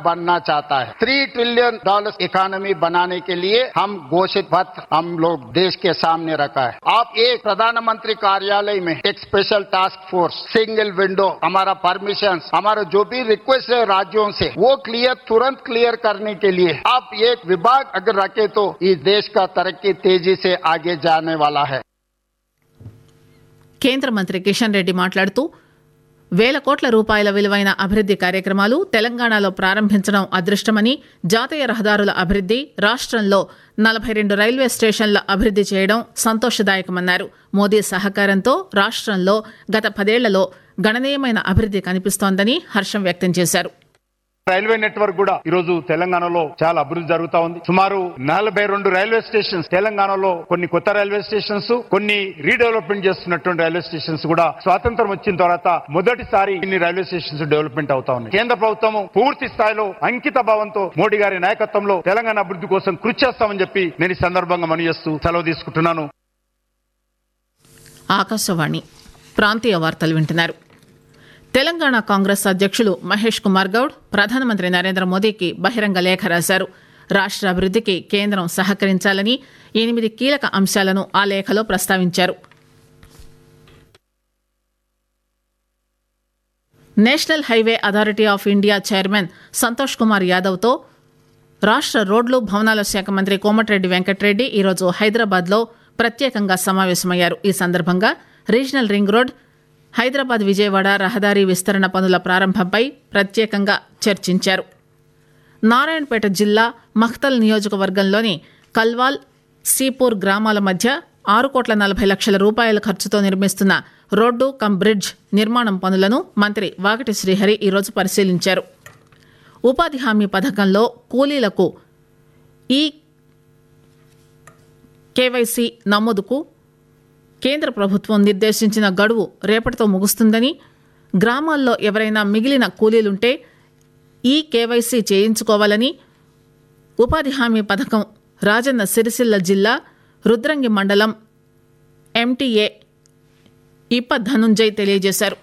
बनना चाहता है थ्री ट्रिलियन डॉलर इकोनॉमी बनाने के लिए हम घोषित पत्र हम लोग देश के सामने रखा है आप एक प्रधानमंत्री कार्यालय में एक special task force single window हमारा परमिशन हमारा जो भी रिक्वेस्ट है राज्यों से वो क्लियर तुरंत क्लियर करने के लिए आप एक विभाग अगर रखे तो इस देश का तरक्की तेजी से आगे जाने वाला है కేంద్ర మంత్రి కిషన్ రెడ్డి మాట్లాడుతూ వేల కోట్ల రూపాయల విలువైన అభివృద్ది కార్యక్రమాలు తెలంగాణలో ప్రారంభించడం అదృష్టమని జాతీయ రహదారుల అభివృద్ది రాష్టంలో నలభై రెండు రైల్వే స్టేషన్ల అభివృద్ది చేయడం సంతోషదాయకమన్నారు మోదీ సహకారంతో రాష్టంలో గత పదేళ్లలో గణనీయమైన అభివృద్ది కనిపిస్తోందని హర్షం వ్యక్తం చేశారు రైల్వే నెట్వర్క్ కూడా ఈ రోజు తెలంగాణలో చాలా అభివృద్ధి జరుగుతా ఉంది సుమారు నలభై రెండు రైల్వే స్టేషన్స్ తెలంగాణలో కొన్ని కొత్త రైల్వే స్టేషన్స్ కొన్ని రీడెవలప్మెంట్ చేస్తున్నటువంటి రైల్వే స్టేషన్స్ కూడా స్వాతంత్రం వచ్చిన తర్వాత మొదటిసారి ఇన్ని రైల్వే స్టేషన్స్ డెవలప్మెంట్ అవుతా ఉన్నాయి కేంద్ర ప్రభుత్వం పూర్తి స్థాయిలో అంకిత భావంతో మోడీ గారి నాయకత్వంలో తెలంగాణ అభివృద్ధి కోసం కృషి చేస్తామని చెప్పి నేను ఈ సందర్భంగా మనవి చేస్తూ సెలవు తీసుకుంటున్నాను ఆకాశవాణి ప్రాంతీయ వార్తలు వింటున్నారు తెలంగాణ కాంగ్రెస్ అధ్యక్షులు మహేష్ కుమార్ గౌడ్ ప్రధానమంత్రి నరేంద్ర మోదీకి బహిరంగ లేఖ రాశారు రాష్ట్ర అభివృద్ధికి కేంద్రం సహకరించాలని ఎనిమిది కీలక అంశాలను ఆ లేఖలో ప్రస్తావించారు national highway authority of India chairman Santosh Kumar యాదవ్తో రాష్ట్ర రోడ్లు భవనాల శాఖ మంత్రి కోమటిరెడ్డి వెంకటరెడ్డి ఈరోజు హైదరాబాద్లో ప్రత్యేకంగా సమావేశమయ్యారు ఈ సందర్భంగా regional ring road Hyderabad Vijayawada రహదారి విస్తరణ పనుల ప్రారంభంపై ప్రత్యేకంగా చర్చించారు నారాయణపేట జిల్లా మఖ్తల్ నియోజకవర్గంలోని కల్వాల్ సీపూర్ గ్రామాల మధ్య ఆరు కోట్ల నలభై లక్షల రూపాయల ఖర్చుతో నిర్మిస్తున్న రోడ్డు కమ్ బ్రిడ్జ్ నిర్మాణం పనులను మంత్రి వాకటి శ్రీహరి ఈరోజు పరిశీలించారు ఉపాధి హామీ పథకంలో కూలీలకు ఈ కేవైసీ నమోదుకు కేంద్ర ప్రభుత్వం నిర్దేశించిన గడువు రేపటితో ముగుస్తుందని గ్రామాల్లో ఎవరైనా మిగిలిన కూలీలుంటే ఈ కేవైసీ చేయించుకోవాలని ఉపాధి హామీ పథకం రాజన్న సిరిసిల్ల జిల్లా రుద్రంగి మండలం ఎంటీఏ ఇప్ప ధనుంజయ్ తెలియజేశారు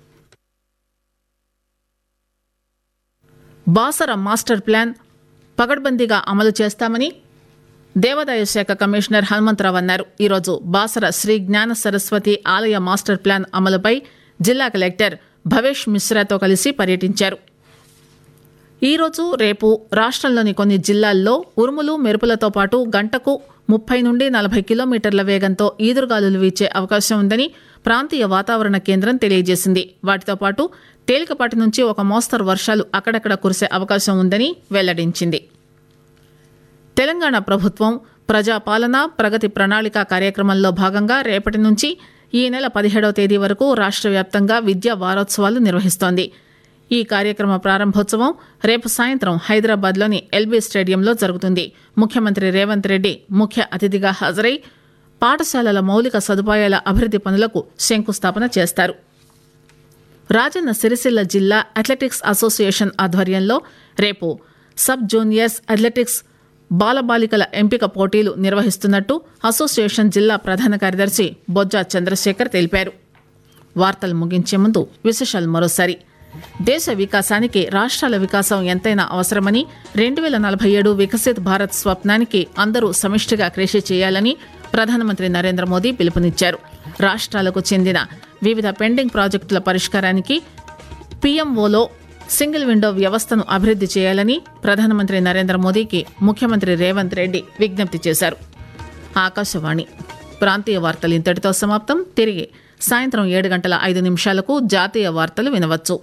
బాసర మాస్టర్ ప్లాన్ పగడ్బందీగా అమలు చేస్తామని దేవాదాయ శాఖ కమిషనర్ హనుమంతరావు అన్నారు ఈరోజు బాసర శ్రీ జ్ఞాన సరస్వతి ఆలయ మాస్టర్ ప్లాన్ అమలుపై జిల్లా కలెక్టర్ భవేష్ మిశ్రాతో కలిసి పర్యటించారు ఈరోజు రేపు రాష్ట్రంలోని కొన్ని జిల్లాల్లో ఉరుములు మెరుపులతో పాటు గంటకు ముప్పై నుండి నలభై కిలోమీటర్ల వేగంతో ఈదురుగాలులు వీచే అవకాశం ఉందని ప్రాంతీయ వాతావరణ కేంద్రం తెలియజేసింది వాటితో పాటు తేలికపాటి నుంచి ఒక మోస్తరు వర్షాలు అక్కడక్కడ కురిసే అవకాశం ఉందని వెల్లడించింది తెలంగాణ ప్రభుత్వం ప్రజాపాలన ప్రగతి ప్రణాళిక కార్యక్రమంలో భాగంగా రేపటి నుంచి ఈ నెల పదిహేడవ తేదీ వరకు రాష్ట్ర వ్యాప్తంగా విద్యా వారోత్సవాలు నిర్వహిస్తోంది ఈ కార్యక్రమ ప్రారంభోత్సవం రేపు సాయంత్రం హైదరాబాద్లోని ఎల్బీ స్టేడియంలో జరుగుతుంది ముఖ్యమంత్రి రేవంత్ రెడ్డి ముఖ్య అతిథిగా హాజరై పాఠశాలల మౌలిక సదుపాయాల అభివృద్ది పనులకు శంకుస్థాపన చేస్తారు రాజన్న సిరిసిల్ల జిల్లా అథ్లెటిక్స్ అసోసియేషన్ ఆధ్వర్యంలో రేపు సబ్ జూనియర్స్ అథ్లెటిక్స్ బాలబాలికల ఎంపిక పోటీలు నిర్వహిస్తున్నట్టు అసోసియేషన్ జిల్లా ప్రధాన కార్యదర్శి బొజ్జా చంద్రశేఖర్ తెలిపారు వార్తలు ముగించే ముందు విశేషాలు మరోసారి దేశ వికాసానికి రాష్ట్రాల వికాసం ఎంతైనా అవసరమని రెండు వేల నలభై ఏడు వికసిత్ భారత్ స్వప్నానికి అందరూ సమిష్టిగా కృషి చేయాలని ప్రధానమంత్రి నరేంద్ర మోదీ పిలుపునిచ్చారు రాష్ట్రాలకు చెందిన వివిధ పెండింగ్ ప్రాజెక్టుల పరిష్కారానికి పీఎంఓలో సింగిల్ విండో వ్యవస్థను అభివృద్ది చేయాలని ప్రధానమంత్రి నరేంద్ర మోదీకి ముఖ్యమంత్రి రేవంత్ రెడ్డి విజ్ఞప్తి చేశారు ఆకాశవాణి ప్రాంతీయ వార్తలు ఇంతటితో సమాప్తం తిరిగి సాయంత్రం ఏడు గంటల ఐదు నిమిషాలకు జాతీయ వార్తలు వినవచ్చు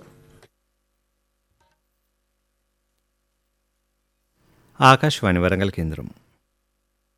ఆకాశవాణి వరంగల్ కేంద్రం